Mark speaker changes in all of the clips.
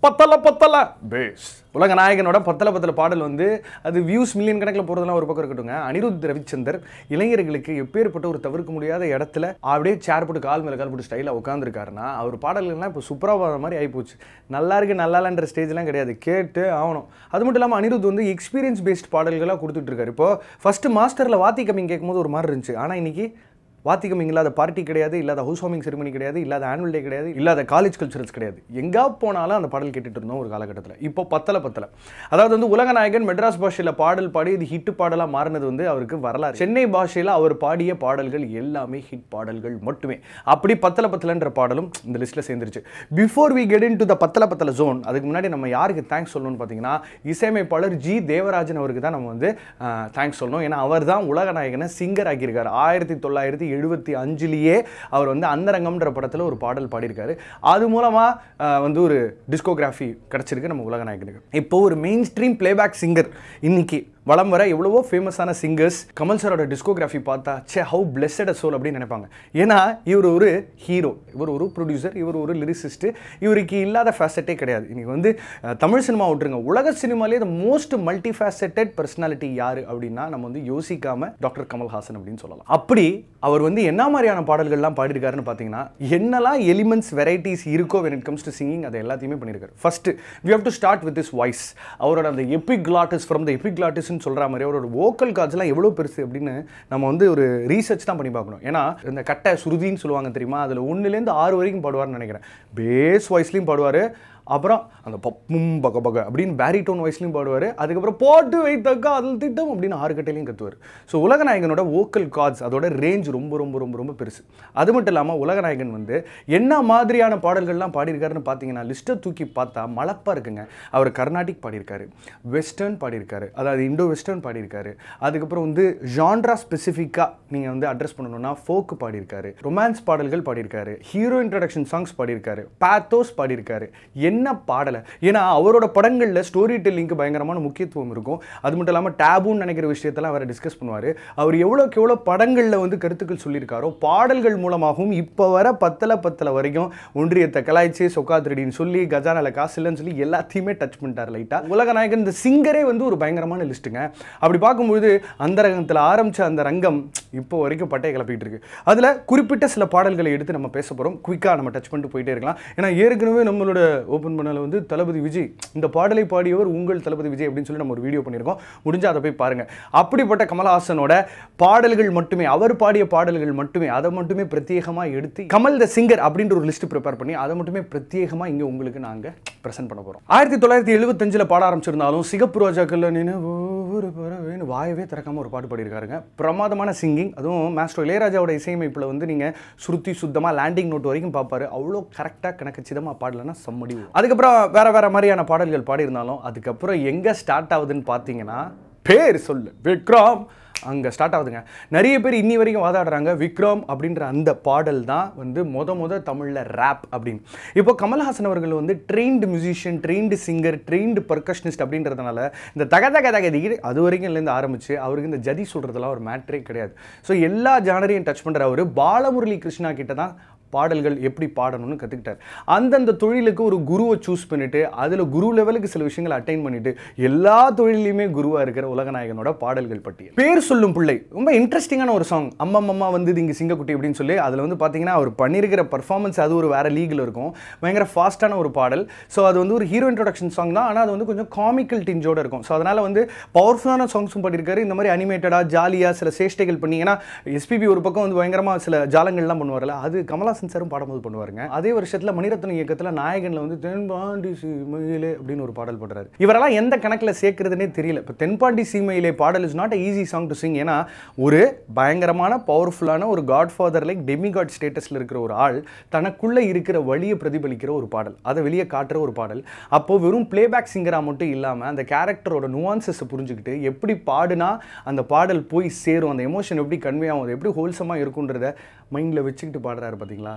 Speaker 1: பத்தல பத்தல பேஸ் உலக நாயகனோட பத்தல பத்தல பாடல் வந்து அது வியூஸ் மில்லியன் கணக்கில் போகிறதுலாம் ஒரு பக்கம் இருக்கட்டுங்க அனிருத் ரவிச்சந்தர் இளைஞர்களுக்கு எப்பேற்பட்ட ஒரு தவிர்க்க முடியாத இடத்துல அப்படியே சேர் போட்டு கால் மேலே கால் போட்டு ஸ்டைலாக உட்காந்துருக்காருன்னா அவர் பாடல்கள்லாம் இப்போ சூப்பராக மாதிரி ஆகிப்போச்சு நல்லா இருக்கு நல்லா இல்லைன்ற ஸ்டேஜ்லாம் கிடையாது கேட்டு ஆகணும் அது மட்டும் இல்லாமல் அனிருத் வந்து எக்ஸ்பீரியன்ஸ் பேஸ்ட் பாடல்களாக கொடுத்துட்டு இருக்காரு இப்போ ஃபஸ்ட்டு மாஸ்டரில் வாத்தி கம்மிங் கேட்கும்போது ஒரு மாதிரி இருந்துச்சு ஆனால் இன்னைக்கு வாத்திகம் இல்லாத பார்ட்டி கிடையாது இல்லாத ஹவுஸ் வார்மிங் செரிமனி கிடையாது இல்லாத ஆனுவல் டே கிடையாது இல்லாத காலேஜ் கல்ச்சரல்ஸ் கிடையாது எங்கா போனாலும் அந்த பாடல் கேட்டுட்டு இருந்தோம் ஒரு காலகட்டத்தில் இப்போ பத்தல பத்தல அதாவது வந்து உலக நாயகன் மெட்ராஸ் பாஷையில் பாடல் பாடி இது ஹிட் பாடலாக மாறினது வந்து அவருக்கு வரலாறு சென்னை பாஷையில் அவர் பாடிய பாடல்கள் எல்லாமே ஹிட் பாடல்கள் மட்டுமே அப்படி பத்தல பத்தலன்ற பாடலும் இந்த லிஸ்ட்டில் சேர்ந்துருச்சு before we get into the Pathala Pathala zone அதுக்கு முன்னாடி நம்ம யாருக்கு தேங்க்ஸ் சொல்லணும்னு பார்த்தீங்கன்னா இசையமைப்பாளர் ஜி தேவராஜன் அவருக்கு தான் நம்ம வந்து தேங்க்ஸ் சொல்லணும் ஏன்னா அவர் தான் உலக நாயகனை சிங்கர் ஆக்கியிருக்காரு ஆயிரத்தி தொள்ளாயிரத்தி எழுபத்தி அஞ்சுலேயே அவர் வந்து அந்தரங்கம்ன்ற படத்தில் ஒரு பாடல் பாடியிருக்காரு அது மூலமாக வந்து ஒரு டிஸ்கோகிராஃபி கிடச்சிருக்கு நம்ம உலக நாயகனுக்கு இப்போ ஒரு மெயின் ஸ்ட்ரீம் பிளேபேக் சிங்கர் இன்னைக்கு வலம் வர எவ்வளவோ ஃபேமஸான சிங்கர்ஸ் கமல் சாரோட டிஸ்கோகிராஃபி பார்த்தா சே ஹவு பிளெஸ்ஸட் சோல் அப்படின்னு நினைப்பாங்க ஏன்னா இவர் ஒரு ஹீரோ இவர் ஒரு ப்ரொடியூசர் இவர் ஒரு லிரிசிஸ்ட் இவருக்கு இல்லாத ஃபேசட்டே கிடையாது இன்னைக்கு வந்து அஹ், தமிழ் சினிமா விட்டுருங்க உலக சினிமாலே the most multi faceted personality யார் அப்படின்னா நம்ம வந்து யோசிக்காம டாக்டர் கமல்ஹாசன் அப்படின்னு சொல்லலாம் அப்படி அவர் வந்து என்ன மாதிரியான பாடல்கள்லாம் பாடியிருக்காருன்னு பார்த்தீங்கன்னா என்னெல்லாம் எலிமெண்ட்ஸ் வெரைட்டிஸ் இருக்கோ when it comes to singing அதை எல்லாத்தையுமே பண்ணியிருக்காரு first we have to start with this voice அவரோட அந்த எபிக்லாட்டிஸ் ஃப்ரம் த எபிக்லாட்டிஸ்னு சொல்கிற மாதிரி அவரோட வோக்கல் கார்ட்ஸ்லாம் எவ்வளோ பெருசு அப்படின்னு நம்ம வந்து ஒரு ரீசர்ச் தான் பண்ணி பார்க்கணும் ஏன்னா இந்த கட்டை சுருதின்னு சொல்லுவாங்க தெரியுமா அதில் ஒன்றுலேருந்து ஆறு வரைக்கும் பாடுவார்னு நினைக்கிறேன் பேஸ் வாய்ஸ்லையும் பாடுவார் அப்புறம் அந்த பப்பும் பக பக அப்படின்னு பேரிடோன் வாய்ஸ்லையும் பாடுவார் அதுக்கப்புறம் போட்டு வைத்தக்கா அதில் திட்டம் அப்படின்னு ஆறு கட்டையிலையும் கத்துவார் ஸோ உலகநாயகனோட வோக்கல் கார்ட்ஸ் அதோட ரேஞ்ச் ரொம்ப ரொம்ப ரொம்ப ரொம்ப பெருசு அது மட்டும் இல்லாமல் உலகநாயகன் வந்து என்ன மாதிரியான பாடல்கள்லாம் பாடியிருக்காருன்னு பார்த்தீங்கன்னா லிஸ்ட்டை தூக்கி பார்த்தா மலப்பாக இருக்குங்க அவர் கர்நாடிக் பாடியிருக்காரு வெஸ்டர்ன் பாடியிருக்காரு அதாவது இண்டோ வெஸ்டர்ன் பாடியிருக்காரு அதுக்கப்புறம் வந்து ஜான்ரா ஸ்பெசிஃபிக்காக நீங்கள் வந்து அட்ரஸ் பண்ணணும்னா ஃபோக் பாடியிருக்காரு ரொமான்ஸ் பாடல்கள் பாடியிருக்காரு ஹீரோ இன்ட்ரடக்ஷன் சாங்ஸ் பாடியிருக்காரு பேத்தோஸ் பாடியிருக்காரு என்ன பாடலை ஏன்னா அவரோட படங்களில் ஸ்டோரி டெல்லிங்க்கு பயங்கரமான முக்கியத்துவம் இருக்கும் அது மட்டும் இல்லாமல் டேபுன்னு நினைக்கிற விஷயத்தெல்லாம் அவர் டிஸ்கஸ் பண்ணுவார் அவர் எவ்வளோக்கு எவ்வளோ படங்களில் வந்து கருத்துக்கள் சொல்லியிருக்காரோ பாடல்கள் மூலமாகவும் இப்போ வர பத்தல பத்தல வரைக்கும் ஒன்றியத்தை கலாய்ச்சி சொக்கா திருடின்னு சொல்லி கஜானால காசு இல்லைன்னு சொல்லி எல்லாத்தையுமே டச் பண்ணிட்டார் லைட்டாக உலகநாயகன் இந்த சிங்கரே வந்து ஒரு பயங்கரமான லிஸ்ட்டுங்க அப்படி பார்க்கும்போது அந்த ரகத்தில் ஆரம்பித்த அந்த ரங்கம் இப்போ வரைக்கும் பட்டையை கிளப்பிட்டு இருக்கு அதில் குறிப்பிட்ட சில பாடல்களை எடுத்து நம்ம பேச போகிறோம் குயிக்காக நம்ம டச் பண்ணிட்டு போயிட்டே இருக்கலாம் ஏன்னா ஏற்கனவே நம்மளோட ஓப்பன் பண்ணல வந்து தளபதி விஜய் இந்த பாடலை பாடியவர் உங்கள் தளபதி விஜய் அப்படின்னு சொல்லி நம்ம ஒரு வீடியோ பண்ணியிருக்கோம் முடிஞ்சால் அதை போய் பாருங்க அப்படிப்பட்ட கமலஹாசனோட பாடல்கள் மட்டுமே அவர் பாடிய பாடல்கள் மட்டுமே அதை மட்டுமே பிரத்யேகமாக எடுத்து கமல் த சிங்கர் அப்படின்ற ஒரு லிஸ்ட் ப்ரிப்பேர் பண்ணி அதை மட்டுமே பிரத்யேகமாக இங்கே உங்களுக்கு நாங்கள் ப்ரெசென்ட் பண்ண போகிறோம் ஆயிரத்தி தொள்ளாயிரத்தி எழுபத்தஞ்சில் பாட ஆரம்பிச்சிருந்தாலும் சிகப்பு ரோஜாக்கள் நின்று ஒவ்வொரு பறவைன்னு வாயவே திறக்காம ஒரு பாட்டு பாடியிருக்காருங்க பிரமாதமான சிங்கிங் அதுவும் மாஸ்டர் இளையராஜாவோட இசையமைப்பில் வந்து நீங்கள் சுருத்தி சுத்தமாக லேண்டிங் நோட் வரைக்கும் பார்ப்பாரு அவ்வளோ கரெக்டாக கணக்கச்சிதமாக பாடலைன்னா செம்மடி வரும். அதுக்கப்புறம் வேற வேற மாதிரியான பாடல்கள் பாடியிருந்தாலும் அதுக்கப்புறம் எங்கே ஸ்டார்ட் ஆகுதுன்னு பார்த்தீங்கன்னா பேர் சொல்லு விக்ரம் அங்கே ஸ்டார்ட் ஆகுதுங்க நிறைய பேர் இன்னி வரைக்கும் வாதாடுறாங்க விக்ரம் அப்படின்ற அந்த பாடல் தான் வந்து முத முத தமிழில் ரேப் அப்படின்னு இப்போ கமல்ஹாசன் அவர்கள் வந்து trained musician trained singer trained பர்கஷனிஸ்ட் அப்படின்றதுனால இந்த தக தக தக திகிரி அது வரைக்கும் இருந்து ஆரம்பிச்சு அவருக்கு இந்த ஜதி சொல்கிறதுலாம் ஒரு மேட்ரே கிடையாது ஸோ எல்லா ஜானரையும் டச் பண்ணுற அவர் பாலமுரளி கிருஷ்ணா கிட்ட தான் பாடல்கள் எப்படி பாடணும்னு கற்றுக்கிட்டார் அந்தந்த தொழிலுக்கு ஒரு குருவை சூஸ் பண்ணிட்டு அதில் குரு லெவலுக்கு சில விஷயங்களை அட்டைன் பண்ணிட்டு எல்லா தொழிலையுமே குருவாக இருக்கிற உலகநாயகனோட பாடல்கள் பட்டியல் பேர் சொல்லும் பிள்ளை ரொம்ப இன்ட்ரெஸ்டிங்கான ஒரு சாங் அம்மம்மா வந்து இங்கே சிங்கக்குட்டி அப்படின்னு சொல்லி அதில் வந்து பார்த்தீங்கன்னா அவர் பண்ணியிருக்கிற பர்ஃபார்மன்ஸ் அது ஒரு வேற லீகில் இருக்கும் பயங்கர ஃபாஸ்ட்டான ஒரு பாடல் ஸோ அது வந்து ஒரு ஹீரோ இன்ட்ரடக்ஷன் சாங் தான் ஆனால் அது வந்து கொஞ்சம் காமிக்கல் டிஞ்சோட இருக்கும் ஸோ அதனால் வந்து பவர்ஃபுல்லான சாங்ஸும் பாடியிருக்காரு இந்த மாதிரி அனிமேட்டடாக ஜாலியாக சில சேஷ்டைகள் பண்ணி ஏன்னா எஸ்பிபி ஒரு பக்கம் வந்து பயங்கரமாக சில ஜாலங்கள்லாம் பண்ணுவார்ல அது கமலாசன் சாரும் பாடும்போது பண்ணுவாருங்க அதே வருஷத்தில் மணிரத்னம் இயக்கத்தில் நாயகனில் வந்து தென்பாண்டி சீமையிலே அப்படின்னு ஒரு பாடல் பாடுறாரு இவரெல்லாம் எந்த கணக்கில் சேர்க்கறதுனே தெரியல இப்போ தென்பாண்டி சீமையிலே பாடல் is not easy song to sing ஏன்னா ஒரு பயங்கரமான பவர்ஃபுல்லான ஒரு காட் ஃபாதர் லைக் டெமிகாட் ஸ்டேட்டஸில் இருக்கிற ஒரு ஆள் தனக்குள்ளே இருக்கிற வழியை பிரதிபலிக்கிற ஒரு பாடல் அதை வெளியே காட்டுற ஒரு பாடல் அப்போ வெறும் பிளேபேக் சிங்கராக மட்டும் இல்லாமல் அந்த கேரக்டரோட நுவான்சஸை புரிஞ்சுக்கிட்டு எப்படி பாடுனா அந்த பாடல் போய் சேரும் அந்த எமோஷன் எப்படி கன்வே ஆகும் அது எப்படி ஹோல்சமாக இருக்குன்றத மைண்டில் வச்சுக்கிட்டு பாடுறாரு பார்த்தீங்களா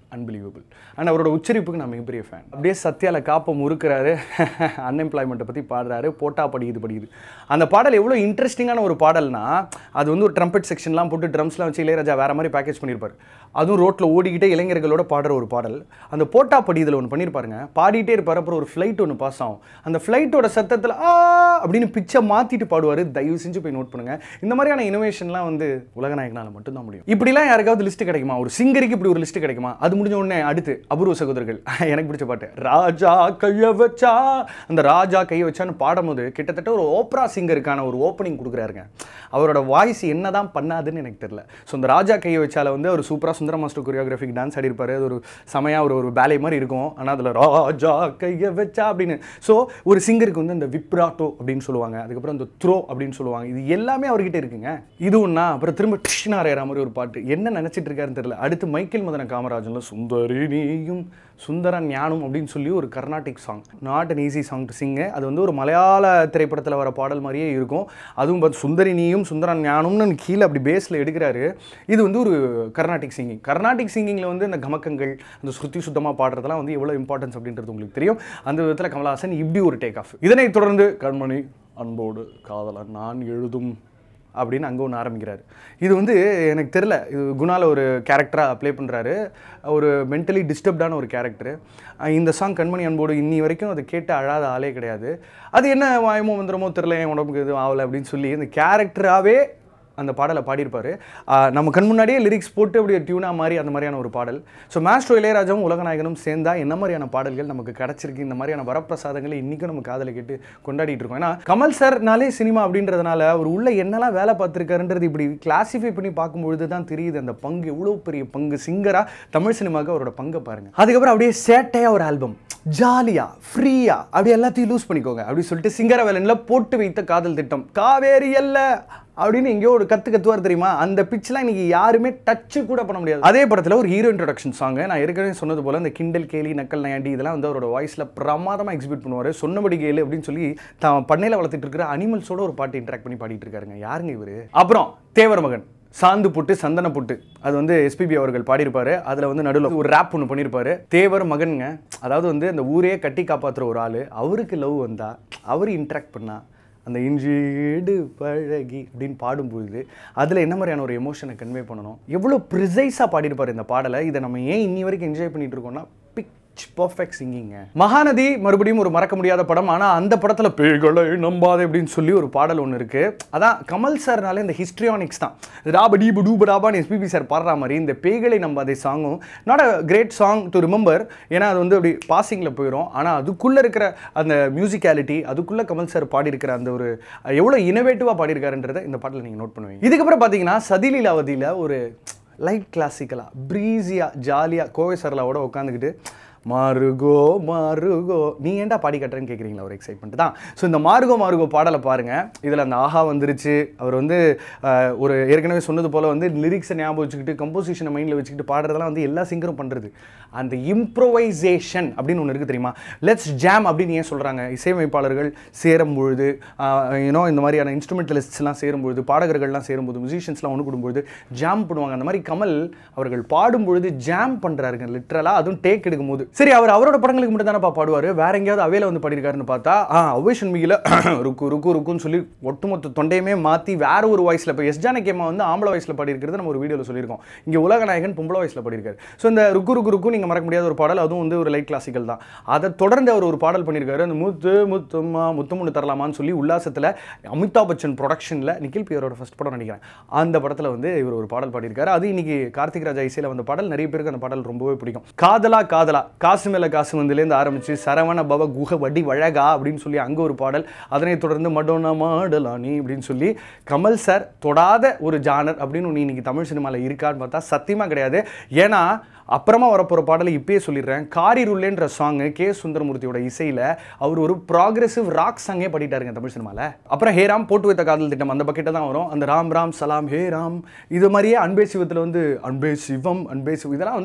Speaker 1: அன்பிலீவபிள் அண்ட் அவரோட உச்சரிப்புக்கு நான் மிகப்பெரிய ஃபேன் அப்படியே சத்யால காப்பை முறுக்கிறாரு அன்எம்ப்ளாய்மெண்ட்டை பற்றி பாடுறாரு போட்டா படிக்குது படிக்குது அந்த பாடல் எவ்வளோ இன்ட்ரெஸ்டிங்கான ஒரு பாடல்னா அது வந்து ஒரு ட்ரம்பெட் செக்ஷன்லாம் போட்டு ட்ரம்ஸ்லாம் வச்சு இளையராஜா வேற மாதிரி பேக்கேஜ் பண்ணியிருப்பார் அதுவும் ரோட்டில் ஓடிக்கிட்டே இளைஞர்களோட பாடுற ஒரு பாடல் அந்த போட்டா படி இதில் ஒன்று பண்ணியிருப்பாருங்க பாடிட்டே இருப்பார் அப்புறம் ஒரு ஃப்ளைட் ஒன்று பாஸ் ஆகும் அந்த ஃப்ளைட்டோட சத்தத்தில் ஆ அப்படின்னு பிச்சை மாற்றிட்டு பாடுவார் தயவு செஞ்சு போய் நோட் பண்ணுங்க இந்த மாதிரியான இனோவேஷன்லாம் வந்து உலகநாயகனால் மட்டும்தான் முடியும் இப்படிலாம் யாருக்காவது லிஸ்ட் கிடைக்குமா ஒரு சிங்கருக்கு இப்படி ஒரு லிஸ்ட் கிடைக்குமா அது முடிஞ்ச உடனே அடுத்து அபூர்வ சகோதரர்கள் எனக்கு பிடிச்ச பாட்டு ராஜா கைய வச்சா அந்த ராஜா கைய வச்சான்னு பாடும்போது கிட்டத்தட்ட ஒரு ஓப்ரா சிங்கருக்கான ஒரு ஓப்பனிங் கொடுக்குறாருங்க அவரோட வாய்ஸ் என்னதான் பண்ணாதுன்னு எனக்கு தெரியல ஸோ இந்த ராஜா கையை வச்சால வந்து அவர் சூப்பராக சுந்தர மாஸ்டர் கொரியோகிராஃபிக் டான்ஸ் ஆடிருப்பாரு அது ஒரு செமையாக ஒரு ஒரு பேலே மாதிரி இருக்கும் ஆனால் அதில் ராஜா கையை வச்சா அப்படின்னு ஸோ ஒரு சிங்கருக்கு வந்து அந்த விப்ராட்டோ அப்படின்னு சொல்லுவாங்க அதுக்கப்புறம் அந்த த்ரோ அப்படின்னு சொல்லுவாங்க இது எல்லாமே அவர்கிட்ட இருக்குங்க இது ஒன்றா அப்புறம் திரும்ப டிஷ்னாரேற மாதிரி ஒரு பாட்டு என்ன நினச்சிட்டு இருக்காருன்னு தெரியல அடுத்து மைக்கேல் மதன காமராஜன்ல சுந்தரி நீயும் சுந்தர ஞானம் அப்படின்னு சொல்லி ஒரு Carnatic song not an easy song to sing அது வந்து ஒரு மலையாள திரைப்படத்தில் வர பாடல் மாதிரியே இருக்கும் அதுவும் பார்த்து சுந்தரி நீயும் சுந்தரன் ஞானம்னு கீழே அப்படி பேஸில் எடுக்கிறாரு இது வந்து ஒரு கர்நாடிக் சிங்கிங் கர்நாடிக் சிங்கிங்கில் வந்து இந்த கமக்கங்கள் அந்த ஸ்ருதி சுத்தமாக பாடுறதெல்லாம் வந்து எவ்வளோ இம்பார்ட்டன்ஸ் அப்படின்றது உங்களுக்கு தெரியும் அந்த விதத்தில் கமலஹாசன் இப்படி ஒரு டேக் ஆஃப் இதனைத் தொடர்ந்து கண்மணி அன்போடு காதலன் நான் எழுதும் அப்படின்னு அங்கே ஒன்று ஆரம்பிக்கிறாரு இது வந்து எனக்கு தெரில இது குணால ஒரு கேரக்டராக ப்ளே பண்ணுறாரு ஒரு மென்டலி டிஸ்டர்ப்டான ஒரு கேரக்டர் இந்த சாங் கண்மணி அன்போடு இன்னி வரைக்கும் அதை கேட்டு அழாத ஆளே கிடையாது அது என்ன வாயமோ வந்துடுமோ தெரில என் உடம்புக்கு எதுவும் ஆகலை அப்படின்னு சொல்லி இந்த கேரக்டராகவே அந்த பாடலை பாடியிருப்பார் நம்ம கண் முன்னாடியே லிரிக்ஸ் போட்டு அப்படியே டியூனா மாதிரி அந்த மாதிரியான ஒரு பாடல் ஸோ மாஸ்ட்ரோ இளையராஜாவும் உலகநாயகனும் சேர்ந்தா என்ன மாதிரியான பாடல்கள் நமக்கு கிடச்சிருக்கு இந்த மாதிரியான வரப்பிரசாதங்களை இன்றைக்கும் நம்ம காதலை கேட்டு கொண்டாடிட்டு இருக்கோம் ஏன்னா கமல் சார்னாலே சினிமா அப்படின்றதுனால அவர் உள்ள என்னெல்லாம் வேலை பார்த்துருக்காருன்றது இப்படி கிளாசிஃபை பண்ணி பார்க்கும்பொழுது தான் தெரியுது அந்த பங்கு எவ்வளோ பெரிய பங்கு சிங்கராக தமிழ் சினிமாவுக்கு அவரோட பங்கை பாருங்க அதுக்கப்புறம் அப்படியே சேட்டையாக ஒரு ஆல்பம் ஜாலியாக ஃப்ரீயாக அப்படி எல்லாத்தையும் லூஸ் பண்ணிக்கோங்க அப்படி சொல்லிட்டு சிங்கர வேலனில் போட்டு வைத்த காதல் திட்டம் காவேரி அல்ல அப்படின்னு எங்கேயோ ஒரு கத்து கத்துவார் தெரியுமா அந்த பிச்லாம் இன்னைக்கு யாருமே டச்சு கூட பண்ண முடியாது அதே படத்தில் ஒரு ஹீரோ இன்ட்ரடக்ஷன் சாங் நான் ஏற்கனவே சொன்னது போல இந்த கிண்டல் கேலி நக்கல் நயாண்டி இதெல்லாம் வந்து அவரோட வாய்ஸில் பிரமாதமாக எக்ஸிபிட் பண்ணுவார் சொன்னபடி கேளு அப்படின்னு சொல்லி தான் பண்ணையில் வளர்த்துட்டு இருக்கிற அனிமல்ஸோட ஒரு பாட்டு இன்ட்ராக்ட் பண்ணி பாடிட்டு இருக்காருங்க யாருங்க இவர் அப்புறம் தேவர் மகன் சாந்து புட்டு சந்தன புட்டு அது வந்து எஸ்பிபி அவர்கள் பாடியிருப்பாரு அதில் வந்து நடுவில் ஒரு ரேப் ஒன்று பண்ணியிருப்பாரு தேவர் மகனுங்க அதாவது வந்து அந்த ஊரே கட்டி காப்பாற்றுற ஒரு ஆள் அவருக்கு லவ் வந்தா அவர் இன்ட்ராக்ட் பண்ணா அந்த இஞ்சீடு பழகி அப்படின்னு பாடும்பொழுது அதில் என்ன மாதிரியான ஒரு எமோஷனை கன்வே பண்ணணும் எவ்வளோ ப்ரிசைஸாக பாடியிருப்பார் இந்த பாடலை இதை நம்ம ஏன் இன்னி வரைக்கும் என்ஜாய் பண்ணிட்டு இருக்கோம்னா பிக் பர்ஃபெக்ட் சிங்கிங்க மகாநதி மறுபடியும் ஒரு மறக்க முடியாத படம் ஆனால் அந்த படத்தில் பேய்களை நம்பாதே அப்படின்னு சொல்லி ஒரு பாடல் ஒன்று இருக்கு அதான் கமல் சார்னாலே இந்த ஹிஸ்ட்ரியானிக்ஸ் தான் ராபடி புடூபடாபான்னு எஸ்பிபி சார் பாடுற மாதிரி இந்த பேய்களை நம்பாதே சாங்கும் not a great song to remember ஏன்னா அது வந்து அப்படி பாசிங்கில் போயிடும் ஆனால் அதுக்குள்ளே இருக்கிற அந்த மியூசிக்காலிட்டி அதுக்குள்ளே கமல் சார் பாடியிருக்கிற அந்த ஒரு எவ்வளோ இனோவேட்டிவாக பாடியிருக்காருன்றதை இந்த பாட்டில் நீங்கள் நோட் பண்ணுவீங்க இதுக்கப்புறம் பார்த்தீங்கன்னா சதிலீலாவதியில் ஒரு லைட் கிளாசிக்கலாக ப்ரீஸியாக ஜாலியாக கோவை சரலாவோட உட்காந்துக்கிட்டு மாருகோ மாருகோ நீ ஏன்டா பாடி கட்டுறேன்னு கேட்குறீங்களா ஒரு எக்ஸைட்மெண்ட் தான் ஸோ இந்த மாருகோ மாருகோ பாடலை பாருங்கள் இதில் அந்த ஆஹா வந்துருச்சு அவர் வந்து அஹ், ஒரு ஏற்கனவே சொன்னது போல் வந்து லிரிக்ஸை ஞாபகம் வச்சுக்கிட்டு கம்போசிஷனை மைண்டில் வச்சுக்கிட்டு பாடுறதெல்லாம் வந்து எல்லா சிங்கரும் பண்ணுறது அந்த இம்ப்ரோவைசேஷன் அப்படின்னு ஒன்று இருக்குது தெரியுமா லெட்ஸ் ஜாம் அப்படின்னு ஏன் சொல்கிறாங்க இசையமைப்பாளர்கள் சேரும் பொழுது யூனோ இந்த மாதிரியான இன்ஸ்ட்ருமெண்டலிஸ்ட்ஸ்லாம் சேரும் பொழுது பாடகர்கள்லாம் சேரும்போது மியூசிஷியன்ஸ்லாம் ஒன்று கூடும்பொழுது ஜாம் பண்ணுவாங்க அந்த மாதிரி கமல் அவர்கள் பாடும் பொழுது ஜாம் பண்ணுறாருங்க லிட்ரலாக அதுவும் டேக் எடுக்கும்போது சரி அவர் அவரோட படங்களுக்கு மட்டும் தானப்பா பாடுவார் வேற எங்கேயாவது அவையில் வந்து பாடியிருக்காருன்னு பார்த்தா ஆ அவ்வேஷன் மிகில ருக்கு ருக்கு ருக்குன்னு சொல்லி ஒட்டுமொத்த தொண்டையுமே மாற்றி வேற ஒரு வாய்ஸில் இப்போ எஸ் ஜானகி அம்மா வந்து ஆம்பளை வாய்ஸில் பாடியிருக்கிறது நம்ம ஒரு வீடியோவில் சொல்லியிருக்கோம் இங்கே உலகநாயகன் பொம்பளை வாய்ஸில் பாடியிருக்காரு ஸோ இந்த ருக்கு ருக்கு ருக்கு நீங்கள் மறக்க முடியாத ஒரு பாடல் அதுவும் வந்து ஒரு லைட் கிளாசிக்கல் தான் அதை தொடர்ந்து அவர் ஒரு பாடல் பண்ணியிருக்காரு அந்த முத்து முத்துமா முத்துமுன்னு தரலாமான்னு சொல்லி உல்லாசத்தில் அமிதாப் பச்சன் ப்ரொடக்ஷனில் நிக்கில் பியரோட ஃபர்ஸ்ட் படம் நினைக்கிறேன் அந்த படத்தில் வந்து இவர் ஒரு பாடல் பாடியிருக்காரு அது இன்னைக்கு கார்த்திக் ராஜா இசையில் வந்த பாடல் நிறைய பேருக்கு அந்த பாடல் ரொம்பவே பிடிக்கும் காதலா காதலா காசு மேல காசு வந்துலேருந்து ஆரம்பிச்சு சரவண பவ குஹ வடி வழகா அப்படின்னு சொல்லி அங்கே ஒரு பாடல் அதனைத் தொடர்ந்து மடோனா மாடலானி அப்படின்னு சொல்லி கமல் சார் தொடாத ஒரு ஜானர் அப்படின்னு ஒன்று இன்னைக்கு தமிழ் சினிமாவில் இருக்கான்னு பார்த்தா சத்தியமாக கிடையாது ஏன்னா அப்புறமா வரப்போகிற பாடலை இப்பயே சொல்லிடுறேன் காரி ருல்லேன்ற சாங்கு கே சுந்தரமூர்த்தியோட இசையில் அவர் ஒரு ப்ராக்ரெசிவ் ராக் சாங்கே பாடிட்டாருங்க தமிழ் சினிமாவில் அப்புறம் ஹே ராம் போட்டு வைத்த காதல் திட்டம் அந்த பக்கெட்டை தான் வரும் அந்த ராம் ராம் சலாம் ஹே ராம் இது மாதிரியே அன்பே சிவத்தில் வந்து அன்பே சிவம் அன்பே சிவம் இதெல்லாம் வந்து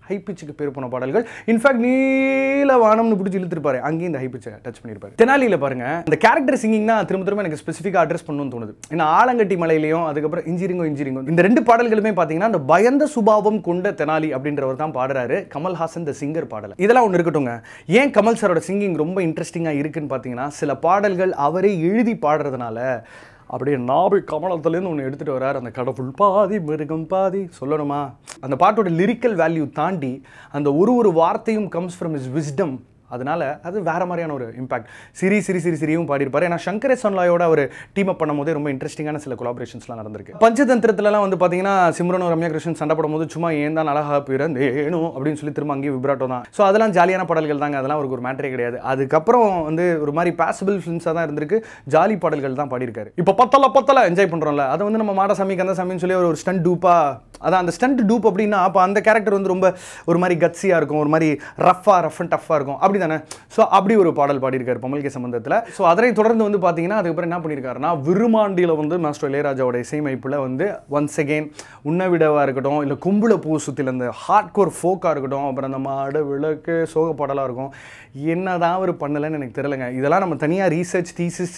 Speaker 1: ஹை பிச்சுக்கு பேர் போன பாடல்கள் இன்ஃபேக்ட் நீல வானம்னு பிடிச்சி இழுத்துருப்பாரு அங்கேயும் இந்த ஹை பிச்சை டச் பண்ணியிருப்பாரு தெனாலியில் பாருங்க இந்த கேரக்டர் சிங்கிங் தான் திரும்ப திரும்ப எனக்கு ஸ்பெசிஃபிக்காக அட்ரஸ் பண்ணணும்னு தோணுது ஏன்னா ஆலங்கட்டி மலையிலையும் அதுக்கப்புறம் இன்ஜினியரிங்கோ இன்ஜினியரிங்கோ இந்த ரெண்டு பாடல்களுமே பார்த்தீங்கன்னா அந்த பயந்த சுபாவம் கொண்ட தெனாலி அப்படின்றவர் தான் பாடுறாரு கமல்ஹாசன் த சிங்கர் பாடல இதெல்லாம் ஒன்று இருக்கட்டுங்க ஏன் கமல் சாரோட சிங்கிங் ரொம்ப இன்ட்ரெஸ்டிங்காக இருக்குன்னு பார்த்தீங்கன்னா சில பாடல்கள் அவரே எழுதி பாடுறதுனால அப்படியே நாபி கமலத்துலேருந்து ஒன்று எடுத்துகிட்டு வரார் அந்த கடவுள் பாதி மிருகம் பாதி சொல்லணுமா அந்த பாட்டோட லிரிக்கல் வேல்யூ தாண்டி அந்த ஒரு ஒரு வார்த்தையும் கம்ஸ் ஃப்ரம் இஸ் விஸ்டம் அதனால அது வேற மாதிரியான ஒரு இம்பாக்ட் சிரி சிரி சிரி சிரியும் பாடியிருப்பாரு ஏன்னா சங்கரே சொன்லாயோட அவர் டீம் அப் பண்ணும்போதே ரொம்ப இன்ட்ரெஸ்டிங்கான சில கொலாபரேஷன்ஸ்லாம் நடந்திருக்கு பஞ்சதந்திரத்துலலாம் வந்து பார்த்தீங்கன்னா சிம்ரனும் ரம்யா கிருஷ்ணன் சண்டை போடும்போது சும்மா ஏன் தான் அழகா பிறந்தேனும் அப்படின்னு சொல்லி திரும்ப அங்கேயும் விப்ராட்டோ தான் ஸோ அதெல்லாம் ஜாலியான பாடல்கள் தாங்க அதெல்லாம் அவருக்கு ஒரு மேட்டரே கிடையாது அதுக்கப்புறம் வந்து ஒரு மாதிரி பாசிபிள் ஃபிலிம்ஸாக தான் இருந்திருக்கு ஜாலி பாடல்கள் தான் பாடியிருக்காரு இப்போ பத்தல பத்தல என்ஜாய் பண்ணுறோம்ல அதை வந்து நம்ம மாடசாமி கந்தசாமின்னு சொல்லி ஒரு ஸ்டண்ட் டூப்பா அதான் அந்த ஸ்டண்ட் டூப் அப்படின்னா அப்போ அந்த கேரக்டர் வந்து ரொம்ப ஒரு மாதிரி கட்ஸியாக இருக்கும் ஒரு மாதிரி ரஃப்பாக ரஃப் அண்ட் டஃப்பாக இருக்கும் அப்படி தானே ஸோ அப்படி ஒரு பாடல் பாடியிருக்காரு பமல்கே சம்பந்தத்தில் ஸோ அதனை தொடர்ந்து வந்து பார்த்தீங்கன்னா அதுக்கப்புறம் என்ன பண்ணியிருக்காருன்னா விருமாண்டியில் வந்து மாஸ்டர் இளையராஜாவோட இசையமைப்பில் வந்து ஒன்ஸ் அகெயின் உன்ன விடவாக இருக்கட்டும் இல்லை கும்புல பூ சுற்றில அந்த ஹார்ட் கோர் ஃபோக்காக இருக்கட்டும் அப்புறம் அந்த மாடு விளக்கு சோக பாடலாக இருக்கும் என்னதான் அவர் பண்ணலைன்னு எனக்கு தெரியலங்க இதெல்லாம் நம்ம தனியாக ரீசர்ச் தீசிஸ்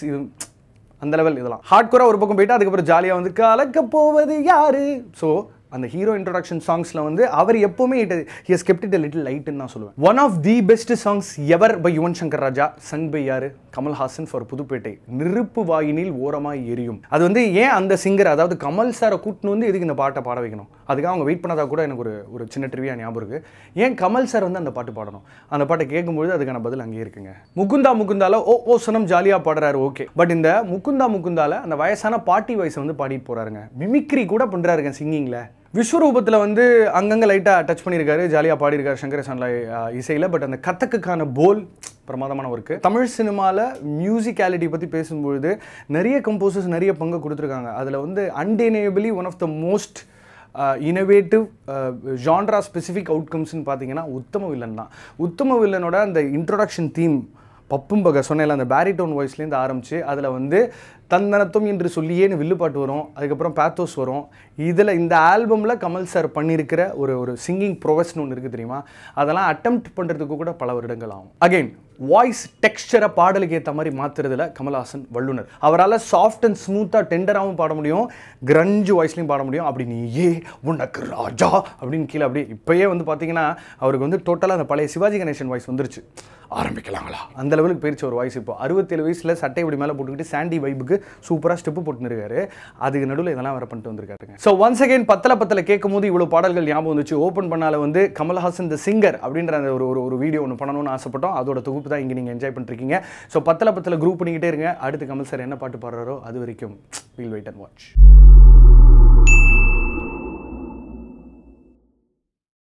Speaker 1: அந்த லெவல் இதெல்லாம் ஹார்ட் கோரா ஒரு பக்கம் போயிட்டு அதுக்கப்புறம் ஜாலியாக வந்து கலக்க போவது யாரு ஸோ அந்த ஹீரோ இன்ட்ரோடக்ஷன் சாங்ஸில் வந்து அவர் எப்போவுமே இட் ஹியஸ் கெப்ட் இட் லிட்டில் லைட்னு தான் சொல்லுவேன் one of the best songs ever by Yuvan Shankar Raja Sangh by யாரு கமல்ஹாசன் ஃபார் புதுப்பேட்டை நெருப்பு வாயினில் ஓரமாய் எரியும் அது வந்து ஏன் அந்த சிங்கர் அதாவது கமல் சாரை கூட்டின்னு வந்து எதுக்கு இந்த பாட்டை பாட வைக்கணும் அதுக்காக அவங்க வெயிட் பண்ணதா கூட எனக்கு ஒரு ஒரு சின்ன ட்ரிவியா ஞாபகம் இருக்கு ஏன் கமல் சார் வந்து அந்த பாட்டு பாடணும் அந்த பாட்டை கேட்கும்போது அதுக்கான பதில் அங்கேயே இருக்குங்க முகுந்தா முகுந்தால ஓ ஓ சனம் ஜாலியாக பாடுறாரு ஓகே பட் இந்த முகுந்தா முகுந்தால அந்த வயசான பாட்டி வயசை வந்து பாடிட்டு போறாருங்க மிமிக்ரி கூட பண்றாருங்க சிங்கிங்கில் விஸ்வரூபத்தில் வந்து அங்கங்கே லைட்டாக டச் பண்ணியிருக்காரு ஜாலியாக பாடியிருக்காரு சங்கரசான்ல இசையில் பட் அந்த கத்தக்குக்கான போல் பிரமாதமான ஒர்க்கு தமிழ் சினிமாவில் மியூசிக்காலிட்டி பற்றி பேசும்பொழுது நிறைய கம்போசர்ஸ் நிறைய பங்கு கொடுத்துருக்காங்க அதில் வந்து undeniably one of the most innovative genre specific அவுட்கம்ஸ்னு பார்த்தீங்கன்னா உத்தம வில்லன் தான் உத்தம வில்லனோட அந்த இன்ட்ரொடக்ஷன் தீம் பப்பும் பக சொன்னேன்ல அந்த பேரிட்டோன் வாய்ஸ்லேருந்து ஆரம்பித்து அதில் வந்து தந்தனத்தும் என்று சொல்லியேன்னு வில்லுப்பாட்டு வரும் அதுக்கப்புறம் பேத்தோஸ் வரும் இதில் இந்த ஆல்பமில் கமல் சார் பண்ணியிருக்கிற ஒரு ஒரு சிங்கிங் ப்ரொவஸ்னு ஒன்று இருக்குது தெரியுமா அதெல்லாம் அட்டெம்ப்ட் பண்ணுறதுக்கு கூட பல வருடங்கள் ஆகும் அகைன் வாய்ஸ் டெக்ஸ்டரை பாடலுக்கு ஏற்ற மாதிரி மாற்றுறதுல கமல்ஹாசன் வல்லுனர் அவரால் சாஃப்ட் அண்ட் ஸ்மூத்தாக டெண்டராகவும் பாட முடியும் கிரஞ்சு வாய்ஸ்லையும் பாட முடியும் அப்படி நீ ஏ உனக்கு ராஜா அப்படின்னு கீழே அப்படி இப்போயே வந்து பார்த்தீங்கன்னா அவருக்கு வந்து டோட்டலாக அந்த பழைய சிவாஜி கணேசன் வாய்ஸ் வந்துருச்சு ஆரம்பிக்கலாங்களா அந்த லெவலுக்கு போயிருச்சு ஒரு வாய்ஸ் இப்போ அறுபத்தேழு வயசில் சட்டை இப்படி மேலே போட்டுக்கிட்டு சாண்டி வைப்புக்கு சூப்பராக ஸ்டெப்பு போட்டுருக்காரு அதுக்கு நடுவில் இதெல்லாம் வேற பண்ணிட்டு வந்திருக்காருங்க ஸோ ஒன்ஸ் அகைன் பத்தல பத்தல கேட்கும் போது இவ்வளோ பாடல்கள் ஞாபகம் வந்துச்சு ஓப்பன் பண்ணால வந்து கமல்ஹாசன் த சிங்கர் அப்படின்ற அந்த ஒரு ஒரு ஒரு வீடியோ ஒன்று பண்ணணும்னு ஆசைப்பட்டோம் அதோட தொகுப்பு தான் இங்கே நீங்கள் என்ஜாய் பண்ணிருக்கீங்க ஸோ பத்தல பத்தல குரூப் பண்ணிக்கிட்டே இருங்க அடுத்து கமல் சார் என்ன பாட்டு பாடுறாரோ அது வரைக்கும் வீல் வெயிட் அண்ட் வாட்ச்